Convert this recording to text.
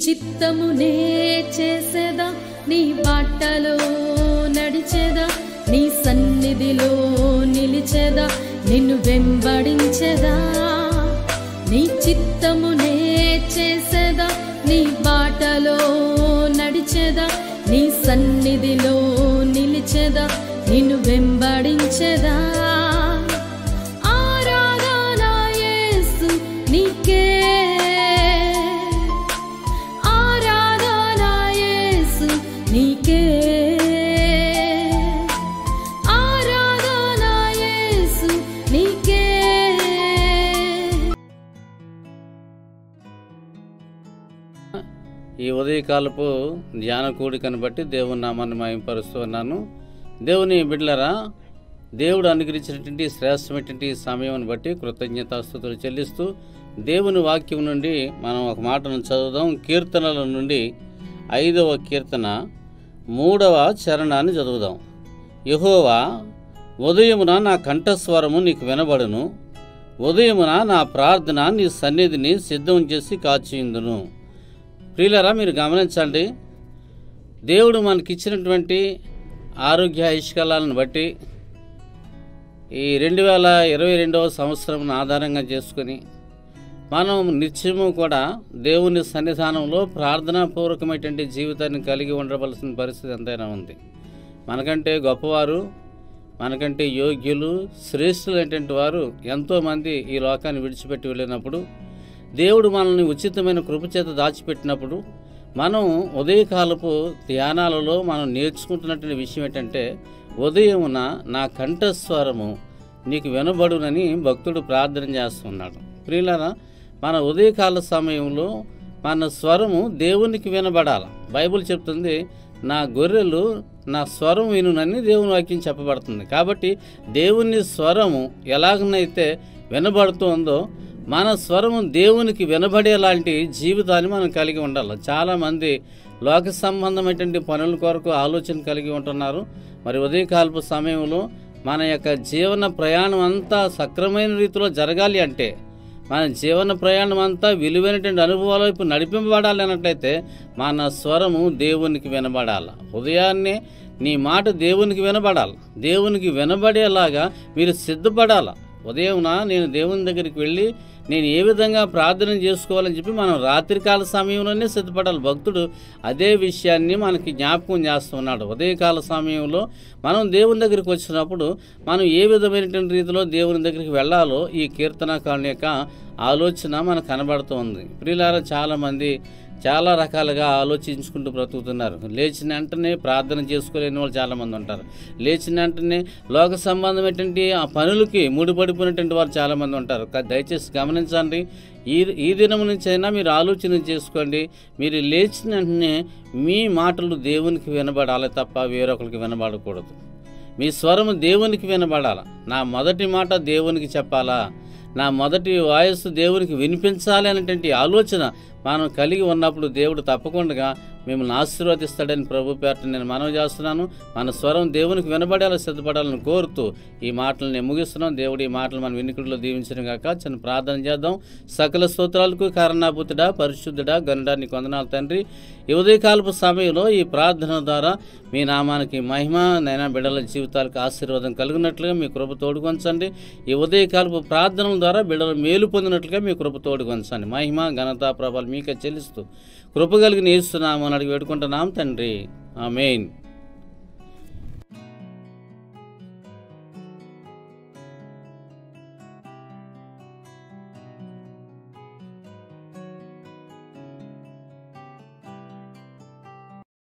చిత్తమునే చేసేదా నీ బాటలో నడిచేదా నీ సన్నిధిలో నిలిచేదా నిన్ను వెంబడించేదా నీ చిత్తమునే చేసేదా నీ బాటలో నడిచేదా నీ సన్నిధిలో నిలిచేదా నిన్ను వెంబడించేదా ఆరాధన యేసు నీకే ఆరాధన యేసు నీకే ఆరాధన యేసు నీకే ఈ ఉదయకాలపు ధ్యాన కూడికను బట్టి దేవుని నామాన్ని మయంపరుస్తూ ఉన్నాను దేవుని బిడ్డలరా దేవుడు అనుగ్రహించినటువంటి శ్రేష్టమైనటువంటి ఈ సమయం బట్టి కృతజ్ఞతాస్థుతులు చెల్లిస్తూ దేవుని వాక్యం నుండి మనం ఒక మాటను చదువుదాం కీర్తనల నుండి ఐదవ కీర్తన మూడవ చరణాన్ని చదువుదాం యహోవా ఉదయమున నా కంఠస్వరము నీకు వినబడును ఉదయమున నా ప్రార్థన నీ సన్నిధిని సిద్ధం చేసి కాచియుందును ప్రియులరా మీరు గమనించండి దేవుడు మనకిచ్చినటువంటి ఆరోగ్య ఐష్కలాలను బట్టి ఈ రెండు వేల ఇరవై రెండవ సంవత్సరం ఆధారంగా చేసుకొని మనం నిత్యము కూడా దేవుని సన్నిధానంలో ప్రార్థనాపూర్వకమైనటువంటి జీవితాన్ని కలిగి ఉండవలసిన పరిస్థితి ఎంతైనా ఉంది మనకంటే గొప్పవారు మనకంటే యోగ్యులు శ్రేష్ఠులైనటువంటి వారు ఎంతోమంది ఈ లోకాన్ని విడిచిపెట్టి వెళ్ళినప్పుడు దేవుడు మనల్ని ఉచితమైన కృపచేత దాచిపెట్టినప్పుడు మనం ఉదయకాలపు ధ్యానాలలో మనం నేర్చుకుంటున్నటువంటి విషయం ఏంటంటే ఉదయమున నా కంఠస్వరము నీకు వినబడునని భక్తుడు ప్రార్థన చేస్తున్నాడు ప్రియులారా మన ఉదయకాల సమయంలో మన స్వరము దేవునికి వినబడాలి బైబిల్ చెప్తుంది నా గొర్రెలు నా స్వరం వినునని దేవుని వాక్యం చెప్పబడుతుంది కాబట్టి దేవుని స్వరము ఎలాగనైతే వినబడుతుందో మన స్వరము దేవునికి వినబడేలాంటి జీవితాన్ని మనం కలిగి ఉండాలి చాలామంది లోక సంబంధమైనటువంటి పనుల కొరకు ఆలోచన కలిగి ఉంటున్నారు మరి ఉదయకాలపు సమయంలో మన యొక్క జీవన ప్రయాణం అంతా సక్రమైన రీతిలో జరగాలి అంటే మన జీవన ప్రయాణం అంతా విలువైనటువంటి అనుభవాల వైపు నడిపింపబడాలి అన్నట్లయితే మన స్వరము దేవునికి వినబడాలి ఉదయాన్నే నీ మాట దేవునికి వినబడాలి దేవునికి వినబడేలాగా మీరు సిద్ధపడాలి ఉదయంన నేను దేవుని దగ్గరికి వెళ్ళి నేను ఏ విధంగా ప్రార్థన చేసుకోవాలని చెప్పి మనం రాత్రికాల సమయంలోనే సిద్ధపడాలి భక్తుడు అదే విషయాన్ని మనకి జ్ఞాపకం చేస్తున్నాడు ఉదయకాల సమయంలో మనం దేవుని దగ్గరికి వచ్చినప్పుడు మనం ఏ విధమైనటువంటి రీతిలో దేవుని దగ్గరికి వెళ్ళాలో ఈ కీర్తనకారుని యొక్క ఆలోచన మనకు కనబడుతుంది ప్రియులారా చాలామంది చాలా రకాలుగా ఆలోచించుకుంటూ బ్రతుకుతున్నారు లేచిన వెంటనే ప్రార్థన చేసుకోలేని వాళ్ళు చాలామంది ఉంటారు లేచిన వెంటనే లోక సంబంధమైనటువంటి ఆ పనులకి ముడిపడిపోయినటువంటి వారు చాలామంది ఉంటారు కా- దయచేసి గమనించండి ఈ ఈ దినం నుంచి అయినా మీరు ఆలోచన చేసుకోండి మీరు లేచిన వెంటనే మీ మాటలు దేవునికి వినబడాలి తప్ప వేరొకరికి వినబడకూడదు మీ స్వరము దేవునికి వినబడాల నా మొదటి మాట దేవునికి చెప్పాలా నా మొదటి వాయస్సు దేవునికి వినిపించాలి అనేటువంటి ఆలోచన మనం కలిగి ఉన్నప్పుడు దేవుడు తప్పకుండా మిమ్మల్ని ఆశీర్వదిస్తాడని ప్రభు పేరట నేను మనవి చేస్తున్నాను మన స్వరం దేవునికి వినబడేలా సిద్ధపడాలని కోరుతూ ఈ మాటలు నేను ముగిస్తున్నాం దేవుడు ఈ మాటలు మన వినికుడిలో దీవించిన గాక చిన్న ప్రార్థన చేద్దాం సకల స్తోత్రాలకు కారణాభూతుడా పరిశుద్ధుడా గనుడా నీ కొందనాలు తండ్రి ఈ ఉదయకాలపు సమయంలో ఈ ప్రార్థన ద్వారా మీ నామానికి మహిమ నైనా బిడ్డల జీవితాలకు ఆశీర్వాదం కలిగినట్లుగా మీ కృప తోడుకొంచండి ఈ ఉదయకాలపు ప్రార్థనల ద్వారా బిడ్డలు మేలు పొందినట్లుగా మీ కృప తోడుకొంచండి మహిమ ఘనత ప్రభాలు మీకే చెల్లిస్తూ కృప కలిగిన ఇస్తున్నామని అడిగి వేడుకుంటున్నాం తండ్రి ఆమెన్